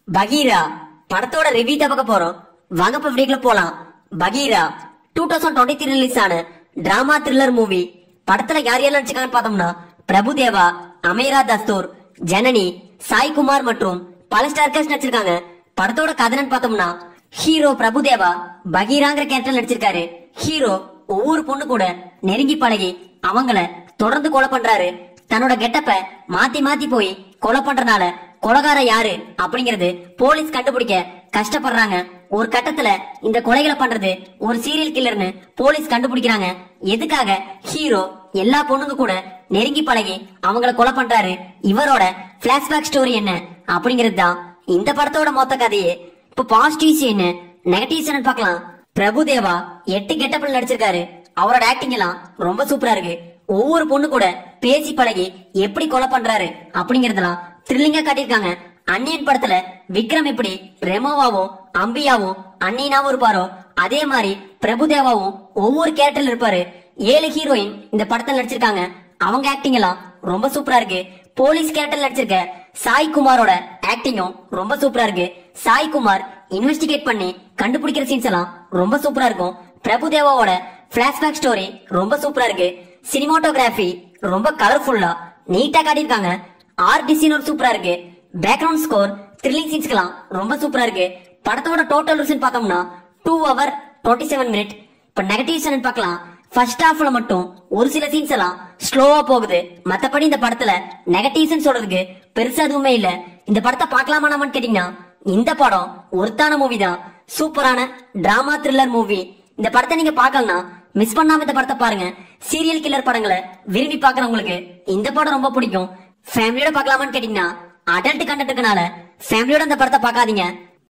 பகீரா படத்தோட ரிவ்யூ தான் பார்க்க போறோம் வாங்க இப்ப வீடியோக்குள்ள போலாம் Bagheera two thousand twenty three release ஆன டிராமா த்ரில்லர் மூவி படத்துல யார் யார் நடிச்சிருக்காங்கன்னு பார்த்தோம்னா பிரபுதேவா அமீரா தஸ்தூர் ஜனனி சாய்குமார் மற்றும் பல ஸ்டார்கர்ஸ் நடிச்சிருக்காங்க படத்தோட கதைன்னு பார்த்தோம்னா ஹீரோ பிரபுதேவா பகீராங்கிற கேரக்டர் நடிச்சிருக்காரு ஹீரோ ஒவ்வொரு பொண்ணு கூட நெருங்கி பழகி அவங்கள தொடர்ந்து கொலை பண்றாரு தன்னோட கெட்டப்ப மாத்தி மாத்தி போய் கொலை பண்றனால கொலகார யாரு அப்படிங்கறது போலீஸ் கண்டுபிடிக்க கஷ்டப்படுறாங்க ஒரு கட்டத்துல இந்த கொலைகளை பண்றது ஒரு சீரியல் கில்லர்னு போலீஸ் கண்டுபிடிக்கிறாங்க எதுக்காக ஹீரோ எல்லா பொண்ணுங்க கூட நெருங்கி பழகி அவங்கள கொலை பண்றாரு இவரோட பிளாஷ்பேக் ஸ்டோரி என்ன அப்படிங்கிறது தான் இந்த படத்தோட மொத்த கதையே இப்ப பாசிட்டிவ்ஸ் என்ன நெகட்டிவ்ஸ் என்ன பார்க்கலாம் பிரபுதேவா எட்டு கெட்டப்பில் நடிச்சிருக்காரு அவரோட ஆக்டிங் எல்லாம் ரொம்ப சூப்பரா இருக்கு ஒவ்வொரு பொண்ணு கூட பேசி பழகி எப்படி கொலை பண்றாரு அப்படிங்கறதெல்லாம் த்ரில்லிங்கா காட்டியிருக்காங்க அன்னியன் படத்துல விக்ரம் எப்படி ரெமோவாவும் அம்பியாவும் அன்னியனாவும் இருப்பாரோ அதே மாதிரி பிரபுதேவாவும் ஒவ்வொரு கேரக்டர்ல இருப்பாரு ஏழு ஹீரோயின் இந்த படத்துல நடிச்சிருக்காங்க அவங்க ஆக்டிங் எல்லாம் ரொம்ப சூப்பரா இருக்கு போலீஸ் கேரக்டர் நடிச்சிருக்க சாய் குமாரோட ஆக்டிங்கும் ரொம்ப சூப்பரா இருக்கு சாய் குமார் இன்வெஸ்டிகேட் பண்ணி கண்டுபிடிக்கிற சீன்ஸ் எல்லாம் ரொம்ப சூப்பரா இருக்கும் பிரபுதேவாவோட பிளாஷ்பேக் ஸ்டோரி ரொம்ப சூப்பரா இருக்கு சினிமாட்டோகிராஃபி ரொம்ப கலர்ஃபுல்லா நீட்டா காட்டியிருக்காங்க ஆர்ட் டிசைன் ஒரு சூப்பரா இருக்கு பேக்ரவுண்ட் ஸ்கோர் த்ரில்லிங் சீன்ஸ்க்கெல்லாம் ரொம்ப சூப்பரா இருக்கு படத்தோட டோட்டல் ரிசன் பார்த்தோம்னா two hour twenty seven minute இப்ப நெகட்டிவ்ஸ் பார்க்கலாம் ஃபர்ஸ்ட் ஹாஃப்ல மட்டும் ஒரு சில சீன்ஸ் எல்லாம் ஸ்லோவா போகுது மத்தபடி இந்த படத்துல நெகட்டிவ்ஸ் சொல்றதுக்கு பெருசா எதுவுமே இல்ல இந்த படத்தை பார்க்கலாமானாமன்னு கேட்டீங்கன்னா இந்த படம் ஒருத்தான மூவி தான் சூப்பரான டிராமா த்ரில்லர் மூவி இந்த படத்தை நீங்க பார்க்கலனா மிஸ் பண்ணாம இந்த படத்தை பாருங்க சீரியல் கில்லர் படங்களை விரும்பி பாக்குறவங்களுக்கு இந்த படம் ரொம்ப பிடிக்கும் ஃபேமிலியோட பார்க்கலாமான்னு கேட்டீங்கன்னா அடல்ட் கண்டென்ட் இருக்கனால ஃபேமிலியோட இந்த படத்தை பார்க்காதீங்க